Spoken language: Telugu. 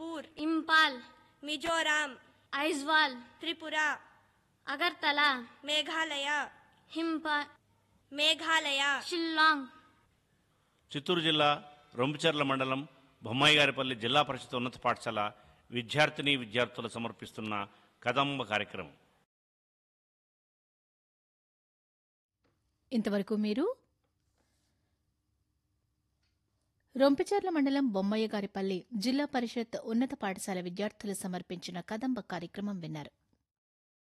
మణిపూర్ ఇంపాల్ మిజోరాం ఐజ్వాల్ త్రిపుర అగర్తల మేఘాలయ హింపా మేఘాలయ షిల్లాంగ్ చిత్తూరు జిల్లా రొంపిచెర్ల మండలం బొమ్మాయిగారిపల్లి జిల్లా పరిషత్ ఉన్నత పాఠశాల విద్యార్థిని విద్యార్థులు సమర్పిస్తున్న కదంబ కార్యక్రమం ఇంతవరకు మీరు రొంపిచర్ల మండలం బొమ్మయ్య గారిపల్లి జిల్లా పరిషత్ ఉన్నత పాఠశాల విద్యార్థులు సమర్పించిన కదంబ కార్యక్రమం విన్నారు